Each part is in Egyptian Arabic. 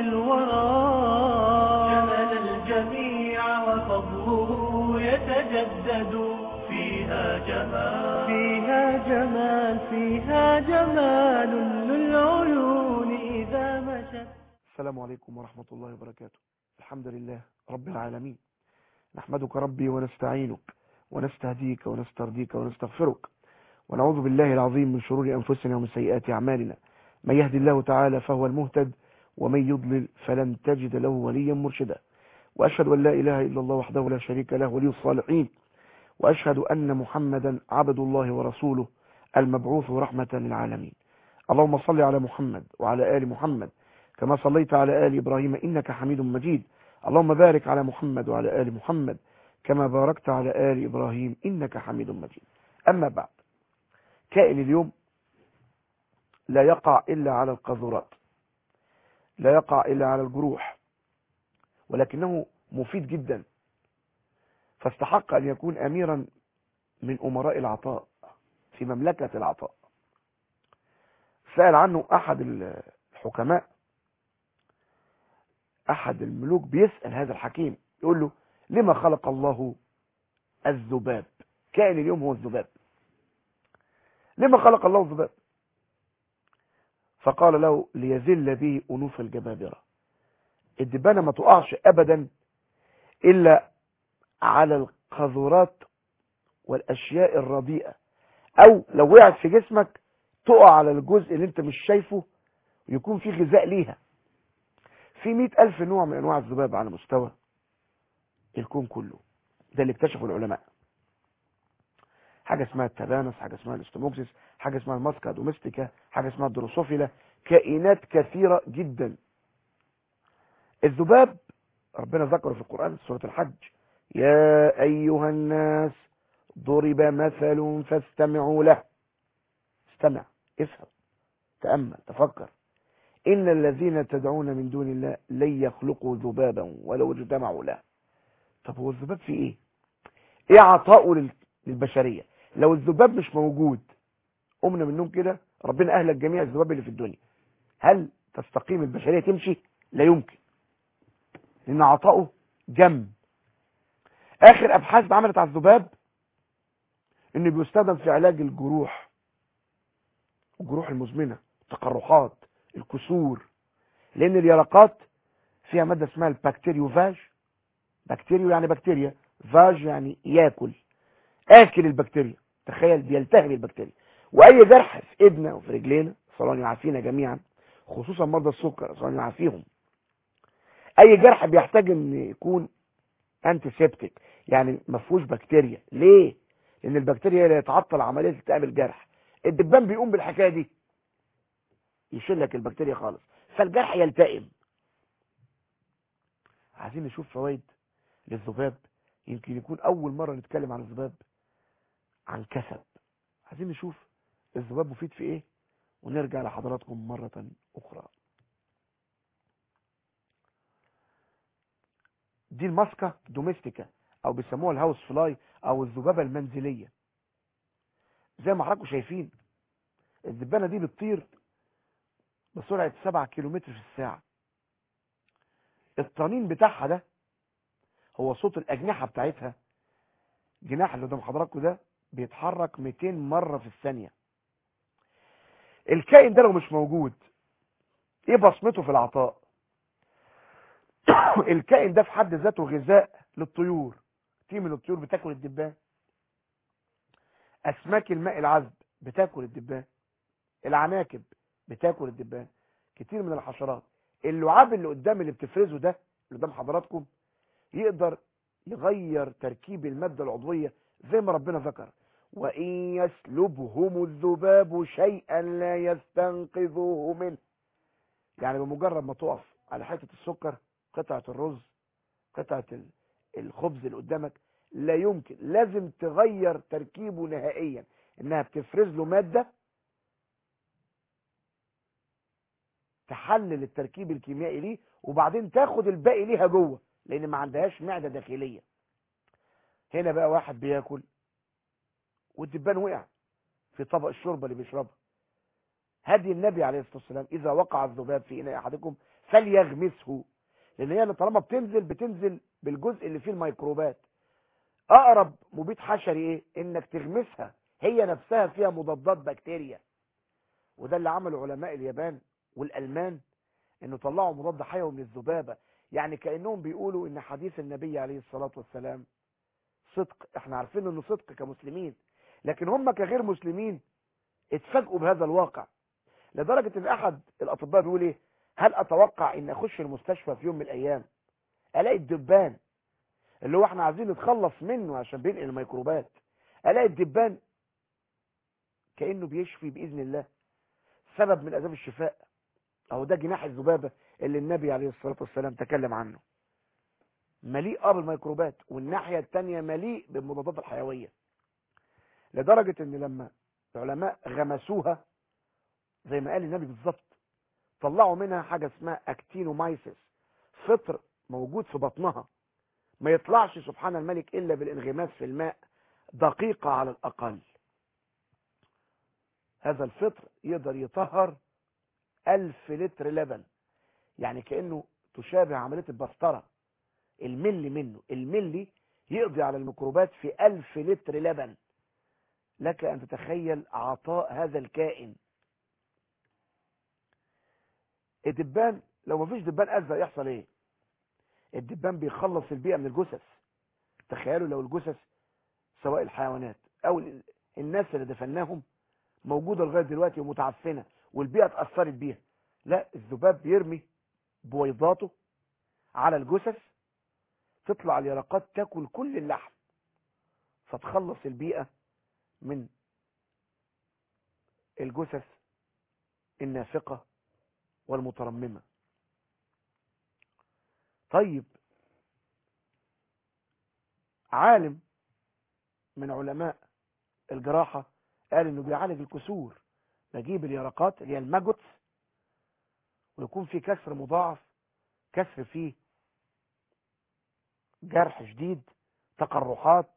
الورى جمل الجميع وفضله يتجدد فيها جمال فيها جمال فيها جمال للعيون إذا مشت السلام عليكم ورحمة الله وبركاته الحمد لله رب العالمين نحمدك ربي ونستعينك ونستهديك ونسترضيك ونستغفرك ونعوذ بالله العظيم من شرور أنفسنا ومن سيئات أعمالنا من يهدي الله تعالى فهو المهتد ومن يضلل فلن تجد له وليا مرشدا وأشهد أن لا إله إلا الله وحده لا شريك له ولي الصالحين وأشهد أن محمدا عبد الله ورسوله المبعوث رحمة للعالمين اللهم صل على محمد وعلى آل محمد كما صليت على آل إبراهيم إنك حميد مجيد اللهم بارك على محمد وعلى آل محمد كما باركت على آل إبراهيم إنك حميد مجيد أما بعد كائن اليوم لا يقع إلا على القاذورات لا يقع إلا على الجروح ولكنه مفيد جدا فاستحق أن يكون أميرا من أمراء العطاء في مملكة العطاء سأل عنه أحد الحكماء أحد الملوك بيسأل هذا الحكيم يقول له لما خلق الله الذباب كائن اليوم هو الذباب لما خلق الله الذباب فقال له ليذل به أنوف الجبابرة الدبانة ما تقعش أبدا إلا على القذورات والأشياء الرديئة أو لو وقعت في جسمك تقع على الجزء اللي انت مش شايفه ويكون فيه غذاء ليها في مئة ألف نوع من أنواع الذباب على مستوى الكون كله ده اللي اكتشفه العلماء حاجة اسمها التبانس حاجة اسمها الاستموكسيس حاجة اسمها الماسكا دوميستيكا حاجة اسمها الدروسوفيلا كائنات كثيرة جدا الذباب ربنا ذكره في القرآن في سورة الحج يا أيها الناس ضرب مثل فاستمعوا له استمع افهم تأمل تفكر إن الذين تدعون من دون الله لن يخلقوا ذبابا ولو اجتمعوا له طب هو الذباب في ايه ايه عطاؤه للبشرية لو الذباب مش موجود قمنا من النوم كده ربنا اهلك جميع الذباب اللي في الدنيا هل تستقيم البشرية تمشي لا يمكن لان عطاؤه جم اخر ابحاث اتعملت على الذباب انه بيستخدم في علاج الجروح الجروح المزمنة التقرحات الكسور لان اليرقات فيها مادة اسمها البكتيريوفاج بكتيريو يعني بكتيريا فاج يعني ياكل اكل البكتيريا تخيل بيلتهم البكتيريا واي جرح في ايدنا وفي رجلينا صلى الله يعافينا جميعا خصوصا مرضى السكر صلى الله يعافيهم اي جرح بيحتاج ان يكون انتي سيبتيك يعني ما فيهوش بكتيريا ليه لان البكتيريا اللي يتعطل عمليه التئام الجرح الدبان بيقوم بالحكايه دي يشيل لك البكتيريا خالص فالجرح يلتئم عايزين نشوف فوائد للذباب يمكن يكون اول مرة نتكلم عن الذباب عن كسب عايزين نشوف الذباب مفيد في ايه ونرجع لحضراتكم مرة اخرى دي الماسكة دوميستيكا او بيسموها الهاوس فلاي او الذبابة المنزلية زي ما حضراتكم شايفين الدبانة دي بتطير بسرعة 7 كيلومتر في الساعة الطنين بتاعها ده هو صوت الأجنحة بتاعتها جناح اللي قدام حضراتكم ده بيتحرك 200 مرة في الثانية الكائن ده لو مش موجود ايه بصمته في العطاء الكائن ده في حد ذاته غذاء للطيور كتير من الطيور بتاكل الدبان اسماك الماء العذب بتاكل الدبان العناكب بتاكل الدبان كتير من الحشرات اللعاب اللي قدام اللي بتفرزه ده اللي قدام حضراتكم يقدر يغير تركيب المادة العضوية زي ما ربنا ذكر وإن يسلبهم الذباب شيئا لا يستنقذوه منه يعني بمجرد ما تقف على حتة السكر قطعة الرز قطعة الخبز اللي قدامك لا يمكن لازم تغير تركيبه نهائيا انها بتفرز له مادة تحلل التركيب الكيميائي ليه وبعدين تاخد الباقي ليها جوه لان ما عندهاش معدة داخلية هنا بقى واحد بياكل والدبان وقع في طبق الشوربة اللي بيشربها هدي النبي عليه الصلاة والسلام إذا وقع الذباب في إناء أحدكم فليغمسه لان هي طالما بتنزل بتنزل بالجزء اللي فيه الميكروبات اقرب مبيد حشري ايه انك تغمسها هي نفسها فيها مضادات بكتيريا وده اللي عمله علماء اليابان والالمان انه طلعوا مضاد حيوي من الذبابه يعني كانهم بيقولوا ان حديث النبي عليه الصلاه والسلام صدق احنا عارفين انه صدق كمسلمين لكن هم كغير مسلمين اتفاجئوا بهذا الواقع لدرجه ان احد الاطباء بيقول ايه هل اتوقع ان اخش المستشفى في يوم من الايام الاقي الدبان اللي هو احنا عايزين نتخلص منه عشان بينقل الميكروبات الاقي الدبان كانه بيشفي باذن الله سبب من اسباب الشفاء اهو ده جناح الذبابه اللي النبي عليه الصلاه والسلام تكلم عنه مليء اه بالميكروبات والناحيه الثانيه مليء بالمضادات الحيويه لدرجه ان لما العلماء غمسوها زي ما قال النبي بالظبط طلعوا منها حاجه اسمها اكتينومايسيس فطر موجود في بطنها ما يطلعش سبحان الملك الا بالانغماس في الماء دقيقه على الاقل هذا الفطر يقدر يطهر ألف لتر لبن يعني كأنه تشابه عملية البسطرة الملي منه الملي يقضي على الميكروبات في ألف لتر لبن لك أن تتخيل عطاء هذا الكائن الدبان لو ما فيش دبان أزرق يحصل ايه الدبان بيخلص البيئة من الجثث تخيلوا لو الجثث سواء الحيوانات او الناس اللي دفناهم موجودة لغاية دلوقتي ومتعفنة والبيئة اتأثرت بيها لا الذباب بيرمي بويضاته على الجثث تطلع اليرقات تاكل كل اللحم فتخلص البيئة من الجثث النافقة والمترممة طيب عالم من علماء الجراحة قال انه بيعالج الكسور بجيب اليرقات اللي هي الماجوتس ويكون في كسر مضاعف كسر فيه جرح شديد تقرحات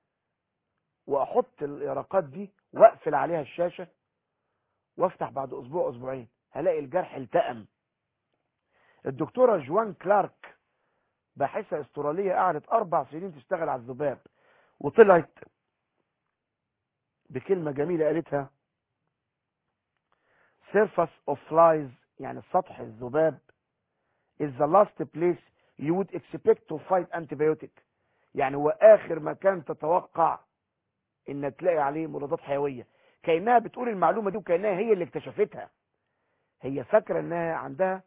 واحط اليرقات دي واقفل عليها الشاشة وافتح بعد اسبوع اسبوعين هلاقي الجرح التئم الدكتورة جوان كلارك باحثة استرالية قعدت اربع سنين تشتغل على الذباب وطلعت بكلمة جميلة قالتها surface of flies يعني سطح الذباب is the last place you would expect to fight antibiotic يعني هو اخر مكان تتوقع ان تلاقي عليه مضادات حيوية كأنها بتقول المعلومة دي وكأنها هي اللي اكتشفتها هي فاكرة انها عندها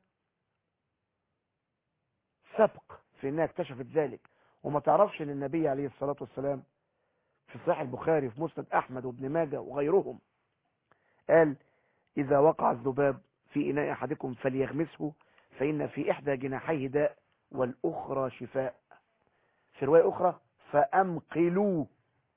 سبق في انها اكتشفت ذلك وما تعرفش ان النبي عليه الصلاة والسلام في صحيح البخاري في مسند احمد وابن ماجه وغيرهم قال اذا وقع الذباب في اناء احدكم فليغمسه فان في احدى جناحيه داء والاخرى شفاء في رواية اخرى فامقلوه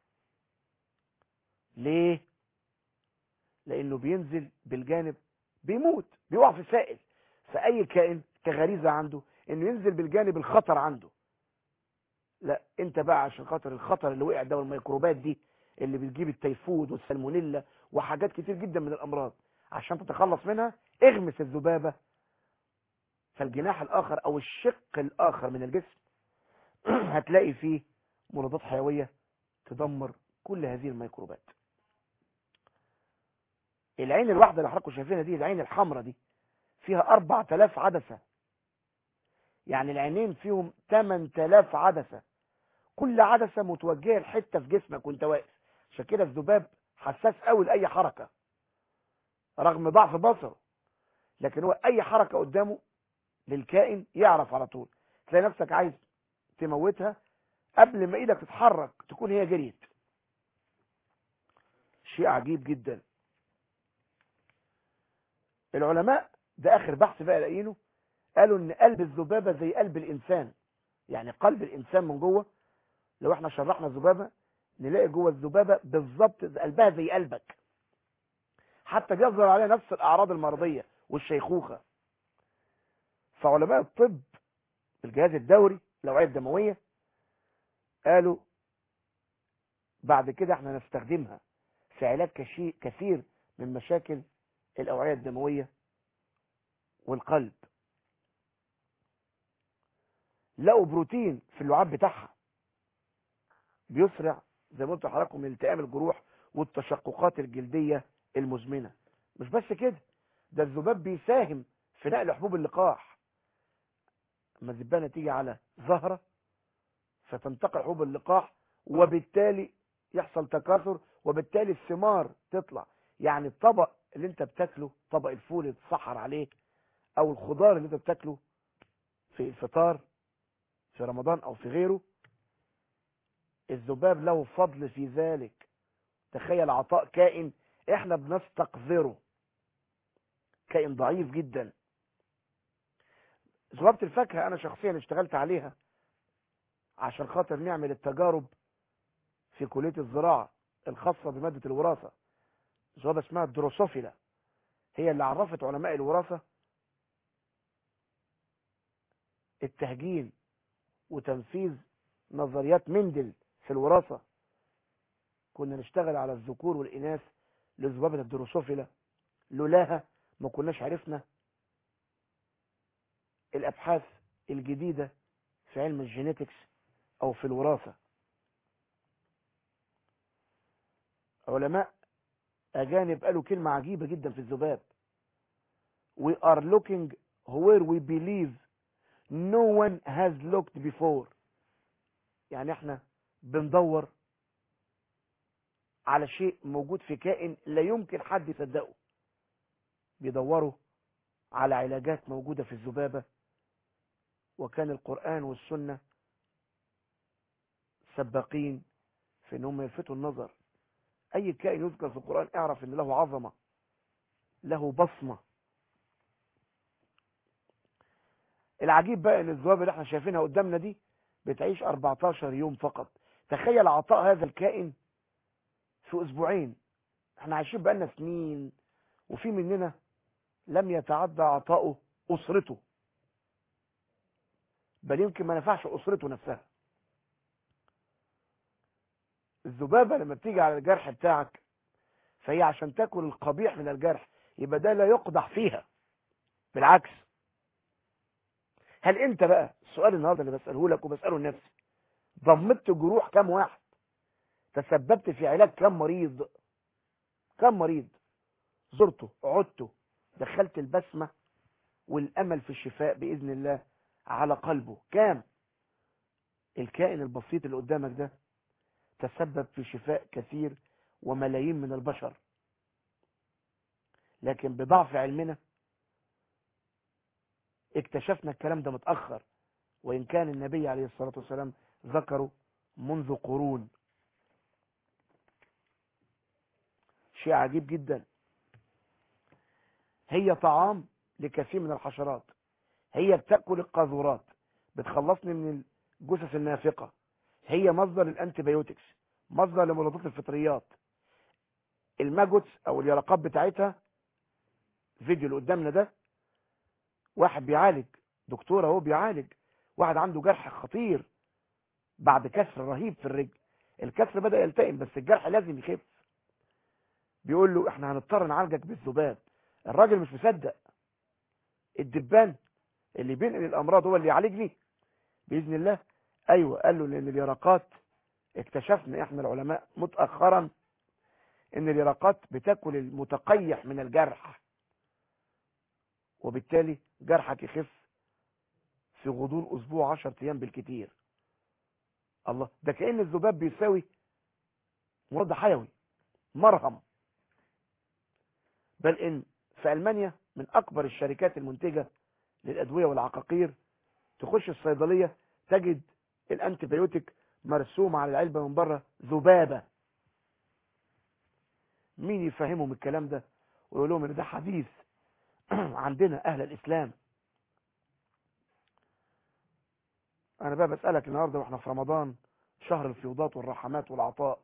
ليه لانه بينزل بالجانب بيموت بيقع في السائل فاي كائن كغريزة عنده انه ينزل بالجانب الخطر عنده لا انت بقى عشان خاطر الخطر اللي وقع ده والميكروبات دي اللي بتجيب التيفود والسالمونيلا وحاجات كتير جدا من الامراض عشان تتخلص منها اغمس الذبابة فالجناح الاخر او الشق الاخر من الجسم هتلاقي فيه مضادات حيوية تدمر كل هذه الميكروبات العين الواحدة اللي حضراتكم شايفينها دي العين الحمراء دي فيها 4000 عدسة يعني العينين فيهم 8000 عدسة كل عدسة متوجهة لحتة في جسمك وانت واقف عشان كده الذباب حساس قوي لأي حركة رغم ضعف بصره لكن هو أي حركة قدامه للكائن يعرف على طول تلاقي نفسك عايز تموتها قبل ما ايدك تتحرك تكون هي جريت شيء عجيب جدا العلماء ده اخر بحث بقى لاقينه قالوا ان قلب الذبابة زي قلب الانسان يعني قلب الانسان من جوه لو احنا شرحنا الذبابة نلاقي جوه الذبابة بالظبط قلبها زي قلبك حتى بيظهر عليها نفس الاعراض المرضية والشيخوخة فعلماء الطب الجهاز الدوري الاوعيه الدمويه قالوا بعد كده احنا نستخدمها في علاج كثير من مشاكل الاوعيه الدمويه والقلب لقوا بروتين في اللعاب بتاعها بيسرع زي ما قلت لحضراتكم من التئام الجروح والتشققات الجلديه المزمنه مش بس كده ده الذباب بيساهم في نقل حبوب اللقاح اما الذبانه تيجي على زهره فتنتقل حبوب اللقاح وبالتالي يحصل تكاثر وبالتالي الثمار تطلع يعني الطبق اللي انت بتاكله طبق الفول اللي تسحر عليه او الخضار اللي انت بتاكله في الفطار في رمضان او في غيره الذباب له فضل في ذلك تخيل عطاء كائن احنا بنستقذره كائن ضعيف جدا ذبابة الفاكهة انا شخصيا اشتغلت عليها عشان خاطر نعمل التجارب في كلية الزراعة الخاصة بمادة الوراثة ذبابة اسمها الدروسوفيلا هي اللي عرفت علماء الوراثة التهجين وتنفيذ نظريات مندل في الوراثة كنا نشتغل على الذكور والإناث لذبابة الدروسوفيلا لولاها ما كناش عرفنا الأبحاث الجديدة في علم الجينيتكس أو في الوراثة علماء أجانب قالوا كلمة عجيبة جدا في الذباب We are looking where we believe no one has looked before يعني احنا بندور على شيء موجود في كائن لا يمكن حد يصدقه بيدوروا على علاجات موجودة في الذبابة وكان القرآن والسنة سباقين في انهم يلفتوا النظر اي كائن يذكر في القرآن اعرف ان له عظمة له بصمة العجيب بقى ان الذبابة اللي احنا شايفينها قدامنا دي بتعيش 14 يوم فقط تخيل عطاء هذا الكائن في اسبوعين احنا عايشين بقالنا سنين وفي مننا لم يتعدى عطاؤه اسرته بل يمكن ما نفعش اسرته نفسها الذبابة لما بتيجي على الجرح بتاعك فهي عشان تاكل القبيح من الجرح يبقى ده لا يقدح فيها بالعكس هل انت بقى السؤال النهارده اللي بساله لك وبساله لنفسي ضمدت جروح كام واحد تسببت في علاج كام مريض كام مريض زرته عدته دخلت البسمة والامل في الشفاء باذن الله على قلبه كام الكائن البسيط اللي قدامك ده تسبب في شفاء كثير وملايين من البشر لكن بضعف علمنا اكتشفنا الكلام ده متأخر وإن كان النبي عليه الصلاة والسلام ذكره منذ قرون شيء عجيب جدا هي طعام لكثير من الحشرات هي بتأكل القاذورات بتخلصني من الجثث النافقة هي مصدر الانتيبيوتكس مصدر لمضادات الفطريات الماجوتس او اليرقات بتاعتها فيديو اللي قدامنا ده واحد بيعالج دكتور اهو بيعالج واحد عنده جرح خطير بعد كسر رهيب في الرجل الكسر بدأ يلتئم بس الجرح لازم يخف بيقول له احنا هنضطر نعالجك بالذباب الراجل مش مصدق الدبان اللي بينقل الامراض هو اللي يعالجني باذن الله ايوه قال له لان اليرقات اكتشفنا احنا العلماء متاخرا ان اليرقات بتاكل المتقيح من الجرح وبالتالي جرحك يخف في غضون اسبوع 10 ايام بالكتير الله ده كأن الذباب بيساوي مضاد حيوي مرهم بل ان في المانيا من اكبر الشركات المنتجة للادوية والعقاقير تخش الصيدلية تجد الانتيبيوتيك مرسوم على العلبة من بره ذبابة مين يفهمهم الكلام ده ويقول لهم ان ده حديث عندنا اهل الاسلام انا بقى بسألك النهاردة واحنا في رمضان شهر الفيوضات والرحمات والعطاء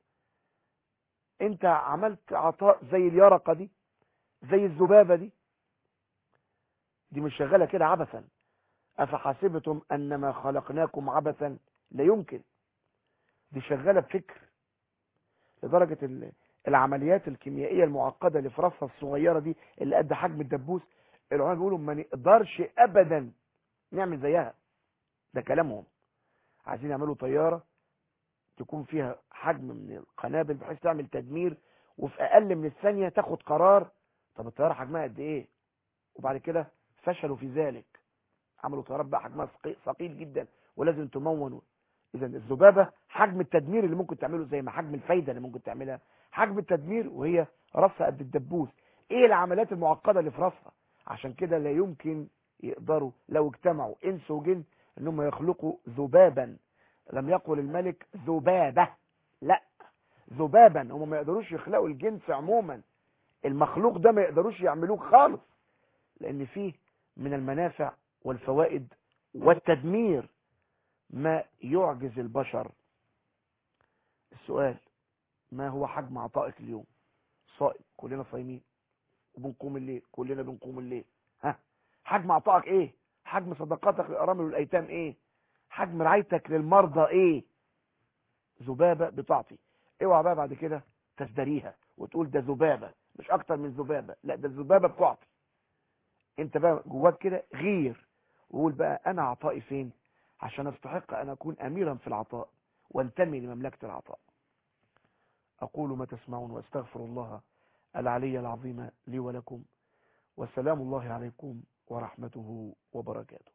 انت عملت عطاء زي اليرقة دي زي الذبابة دي دي مش شغالة كده عبثا افحسبتم انما خلقناكم عبثا لا يمكن دي شغالة بفكر لدرجة العمليات الكيميائية المعقدة اللي في رفها الصغيرة دي اللي قد حجم الدبوس العلماء بيقولوا ما نقدرش ابدا نعمل زيها ده كلامهم عايزين يعملوا طيارة تكون فيها حجم من القنابل بحيث تعمل تدمير وفي اقل من الثانية تاخد قرار طب الطيارة حجمها قد ايه وبعد كده فشلوا في ذلك عملوا طيارات بقى حجمها ثقيل- ثقيل جدا ولازم تمون اذا الذبابة حجم التدمير اللي ممكن تعمله زي ما حجم الفايدة اللي ممكن تعملها حجم التدمير وهي راسها قد الدبوس ايه العمليات المعقدة اللي في راسها عشان كده لا يمكن يقدروا لو اجتمعوا انس وجن انهم يخلقوا ذبابا لم يقل الملك ذبابة لا ذبابا هم ما يقدروش يخلقوا الجنس عموما المخلوق ده ما يقدروش يعملوه خالص لان فيه من المنافع والفوائد والتدمير ما يعجز البشر السؤال ما هو حجم عطائك اليوم صائم كلنا صايمين وبنقوم الليل كلنا بنقوم الليل ها حجم عطائك ايه حجم صدقاتك للارامل والايتام ايه حجم رعايتك للمرضى ايه ذبابه بتعطي اوعى بقى بعد كده تزدريها وتقول ده ذبابه مش اكتر من ذبابه لا ده الذبابه بتعطي انت بقى جواك كده غير وقول بقى انا عطائي فين عشان استحق ان اكون اميرا في العطاء وانتمي لمملكه العطاء اقول ما تسمعون واستغفر الله العلي العظيم لي ولكم والسلام الله عليكم ورحمته وبركاته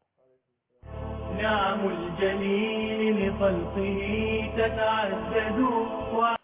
نعم الجليل لخلقه تتعدد